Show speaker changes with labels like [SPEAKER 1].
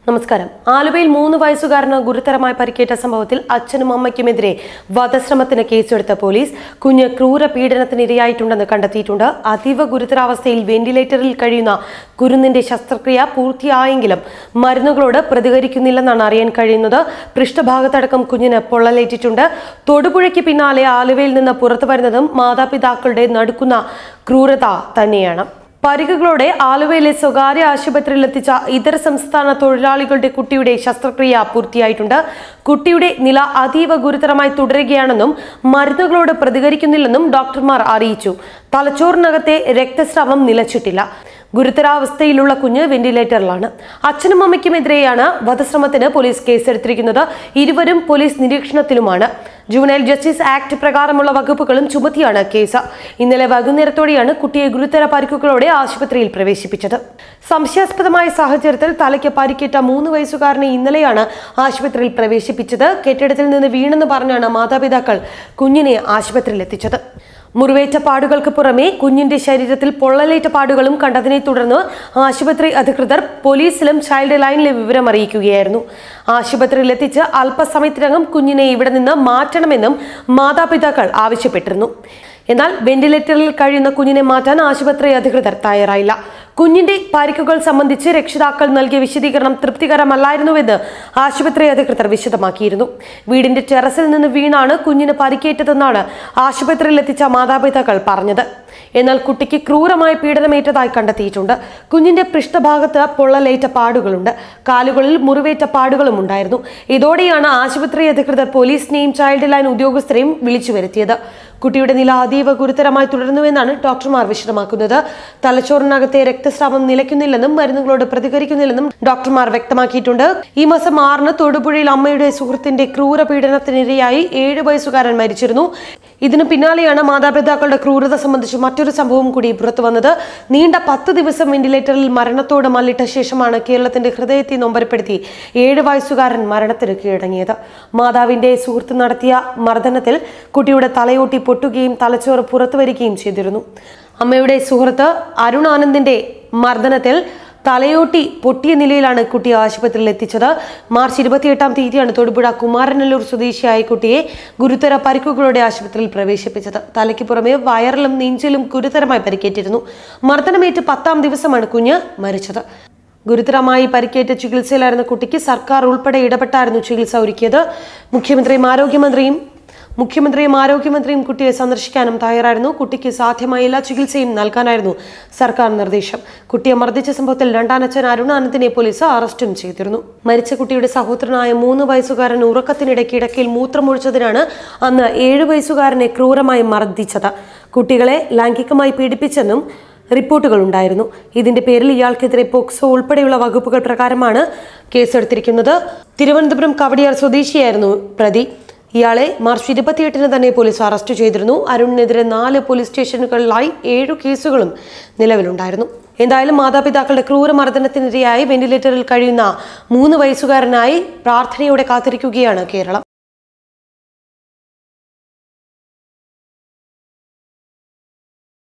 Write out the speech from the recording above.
[SPEAKER 1] നമസ്കാരം ആലുവയിൽ മൂന്ന് വയസ്സുകാരന് ഗുരുതരമായി പരിക്കേറ്റ സംഭവത്തിൽ അച്ഛനും അമ്മയ്ക്കുമെതിരെ വധശ്രമത്തിന് കേസെടുത്ത പോലീസ് കുഞ്ഞ് ക്രൂര പീഡനത്തിന് ഇരയായിട്ടുണ്ടെന്ന് കണ്ടെത്തിയിട്ടുണ്ട് അതീവ ഗുരുതരാവസ്ഥയിൽ വെന്റിലേറ്ററിൽ കഴിയുന്ന കുരുന്നിന്റെ ശസ്ത്രക്രിയ പൂർത്തിയായെങ്കിലും മരുന്നുകളോട് പ്രതികരിക്കുന്നില്ലെന്നാണ് അറിയാൻ കഴിയുന്നത് പൃഷ്ഠഭാഗത്തടക്കം കുഞ്ഞിന് പൊള്ളലേറ്റിട്ടുണ്ട് തൊടുപുഴയ്ക്ക് പിന്നാലെ ആലുവയിൽ നിന്ന് പുറത്തു വരുന്നതും മാതാപിതാക്കളുടെ നടുക്കുന്ന ക്രൂരത തന്നെയാണ് പരിക്കുകളോടെ ആലുവയിലെ സ്വകാര്യ ആശുപത്രിയിൽ എത്തിച്ച ഇതര സംസ്ഥാന തൊഴിലാളികളുടെ കുട്ടിയുടെ ശസ്ത്രക്രിയ പൂർത്തിയായിട്ടുണ്ട് കുട്ടിയുടെ നില അതീവ ഗുരുതരമായി തുടരുകയാണെന്നും മരുന്നുകളോട് പ്രതികരിക്കുന്നില്ലെന്നും ഡോക്ടർമാർ അറിയിച്ചു തലച്ചോറിനകത്തെ രക്തസ്രാവം നിലച്ചിട്ടില്ല ഗുരുതരാവസ്ഥയിലുള്ള കുഞ്ഞ് വെന്റിലേറ്ററിലാണ് അച്ഛനും അമ്മയ്ക്കുമെതിരെയാണ് വധശ്രമത്തിന് പോലീസ് കേസെടുത്തിരിക്കുന്നത് ഇരുവരും പോലീസ് നിരീക്ഷണത്തിലുമാണ് ജുവനൈൽ ജസ്റ്റിസ് ആക്ട് പ്രകാരമുള്ള വകുപ്പുകളും ചുമത്തിയാണ് കേസ് ഇന്നലെ വൈകുന്നേരത്തോടെയാണ് കുട്ടിയെ ഗുരുതര പരിക്കുകളോടെ ആശുപത്രിയിൽ പ്രവേശിപ്പിച്ചത് സംശയാസ്പദമായ സാഹചര്യത്തിൽ തലയ്ക്ക് പരിക്കേറ്റ മൂന്ന് വയസ്സുകാരനെ ഇന്നലെയാണ് ആശുപത്രിയിൽ പ്രവേശിപ്പിച്ചത് കെട്ടിടത്തിൽ നിന്ന് വീണെന്ന് പറഞ്ഞാണ് മാതാപിതാക്കൾ കുഞ്ഞിനെ ആശുപത്രിയിൽ എത്തിച്ചത് മുറിവേറ്റ പാടുകൾക്ക് പുറമെ കുഞ്ഞിന്റെ ശരീരത്തിൽ പൊള്ളലേറ്റ പാടുകളും കണ്ടതിനെ തുടർന്ന് ആശുപത്രി അധികൃതർ പോലീസിലും ചൈൽഡ് ലൈനിലെ വിവരം അറിയിക്കുകയായിരുന്നു ആശുപത്രിയിൽ എത്തിച്ച് അല്പസമയത്തിനകം കുഞ്ഞിനെ ഇവിടെ നിന്ന് മാറ്റണമെന്നും മാതാപിതാക്കൾ ആവശ്യപ്പെട്ടിരുന്നു എന്നാൽ വെന്റിലേറ്ററിൽ കഴിയുന്ന കുഞ്ഞിനെ മാറ്റാൻ ആശുപത്രി അധികൃതർ തയ്യാറായില്ല കുഞ്ഞിന്റെ പരിക്കുകൾ സംബന്ധിച്ച് രക്ഷിതാക്കൾ നൽകിയ വിശദീകരണം തൃപ്തികരമല്ലായിരുന്നുവെന്ന് ആശുപത്രി അധികൃതർ വിശദമാക്കിയിരുന്നു വീടിന്റെ ടെറസിൽ നിന്ന് വീണാണ് കുഞ്ഞിന് പരിക്കേറ്റതെന്നാണ് ആശുപത്രിയിൽ എത്തിച്ച മാതാപിതാക്കൾ പറഞ്ഞത് എന്നാൽ കുട്ടിക്ക് ക്രൂരമായ പീഡനമേറ്റതായി കണ്ടെത്തിയിട്ടുണ്ട് കുഞ്ഞിന്റെ പൃഷ്ഠഭാഗത്ത് പൊള്ളലേറ്റ പാടുകളുണ്ട് കാലുകളിൽ മുറിവേറ്റ പാടുകളും ഉണ്ടായിരുന്നു ഇതോടെയാണ് ആശുപത്രി അധികൃതർ പോലീസിനെയും ചൈൽഡ് ലൈൻ ഉദ്യോഗസ്ഥരെയും വിളിച്ചു വരുത്തിയത് കുട്ടിയുടെ നില അതീവ ഗുരുതരമായി തുടരുന്നുവെന്നാണ് ഡോക്ടർമാർ വിശദമാക്കുന്നത് തലച്ചോറിനകത്തെ രക്തസ്രാവം നിലയ്ക്കുന്നില്ലെന്നും മരുന്നുകളോട് പ്രതികരിക്കുന്നില്ലെന്നും ഡോക്ടർമാർ വ്യക്തമാക്കിയിട്ടുണ്ട് ഈ മാസം ആറിന് തൊടുപുഴയിൽ അമ്മയുടെ സുഹൃത്തിന്റെ ക്രൂര പീഡനത്തിനിരയായി ഏഴ് വയസ്സുകാരൻ മരിച്ചിരുന്നു ഇതിനു പിന്നാലെയാണ് മാതാപിതാക്കളുടെ ക്രൂരത സംബന്ധിച്ച് മറ്റൊരു സംഭവം കൂടി പുറത്തു വന്നത് നീണ്ട പത്ത് ദിവസം വെന്റിലേറ്ററിൽ മരണത്തോട് മല്ലിട്ട ശേഷമാണ് കേരളത്തിന്റെ ഹൃദയത്തെ നൊമ്പരപ്പെടുത്തി ഏഴ് വയസ്സുകാരൻ മരണത്തിന് കീഴടങ്ങിയത് മാതാവിന്റെ സുഹൃത്ത് നടത്തിയ മർദ്ദനത്തിൽ കുട്ടിയുടെ തലയോട്ടി പൊട്ടുകയും തലച്ചോറ് പുറത്തു വരികയും ചെയ്തിരുന്നു അമ്മയുടെ സുഹൃത്ത് അരുൺ ആനന്ദിന്റെ മർദ്ദനത്തിൽ തലയോട്ടി പൊട്ടിയ നിലയിലാണ് കുട്ടിയെ ആശുപത്രിയിൽ എത്തിച്ചത് മാർച്ച് ഇരുപത്തിയെട്ടാം തീയതിയാണ് തൊടുപുഴ കുമാരനല്ലൂർ സ്വദേശിയായ കുട്ടിയെ ഗുരുതര പരിക്കുകളോടെ ആശുപത്രിയിൽ പ്രവേശിപ്പിച്ചത് തലയ്ക്ക് പുറമെ വയറിലും നെഞ്ചിലും ഗുരുതരമായി പരിക്കേറ്റിരുന്നു മർദ്ദനമേറ്റ് പത്താം ദിവസമാണ് കുഞ്ഞ് മരിച്ചത് ഗുരുതരമായി പരിക്കേറ്റ ചികിത്സയിലായിരുന്ന കുട്ടിക്ക് സർക്കാർ ഉൾപ്പെടെ ഇടപെട്ടായിരുന്നു ചികിത്സ ഒരുക്കിയത് മുഖ്യമന്ത്രിയും ആരോഗ്യമന്ത്രിയും മുഖ്യമന്ത്രിയും ആരോഗ്യമന്ത്രിയും കുട്ടിയെ സന്ദർശിക്കാനും തയ്യാറായിരുന്നു കുട്ടിക്ക് സാധ്യമായ എല്ലാ ചികിത്സയും നൽകാനായിരുന്നു സർക്കാർ നിർദ്ദേശം കുട്ടിയെ മർദ്ദിച്ച സംഭവത്തിൽ രണ്ടാനച്ഛൻ അരുണാനന്ദിനെ പോലീസ് അറസ്റ്റും ചെയ്തിരുന്നു മരിച്ച കുട്ടിയുടെ സഹോദരനായ മൂന്ന് വയസ്സുകാരൻ ഉറക്കത്തിനിടെ കിടക്കയിൽ മൂത്രമൊഴിച്ചതിനാണ് അന്ന് ഏഴു വയസ്സുകാരനെ ക്രൂരമായി മർദ്ദിച്ചത് കുട്ടികളെ ലൈംഗികമായി പീഡിപ്പിച്ചെന്നും റിപ്പോർട്ടുകൾ ഉണ്ടായിരുന്നു ഇതിന്റെ പേരിൽ ഇയാൾക്കെതിരെ പോക്സോ ഉൾപ്പെടെയുള്ള വകുപ്പുകൾ പ്രകാരമാണ് കേസെടുത്തിരിക്കുന്നത് തിരുവനന്തപുരം കവടിയാർ സ്വദേശിയായിരുന്നു പ്രതി ഇയാളെ മാർച്ച് ഇരുപത്തിയെട്ടിന് തന്നെ പോലീസ് അറസ്റ്റ് ചെയ്തിരുന്നു അരുണിനെതിരെ നാല് പോലീസ് സ്റ്റേഷനുകളിലായി ഏഴു കേസുകളും നിലവിലുണ്ടായിരുന്നു എന്തായാലും മാതാപിതാക്കളുടെ ക്രൂരമർദ്ദനത്തിനിരയായി വെന്റിലേറ്ററിൽ കഴിയുന്ന മൂന്ന് വയസ്സുകാരനായി പ്രാർത്ഥനയോടെ കാത്തിരിക്കുകയാണ് കേരളം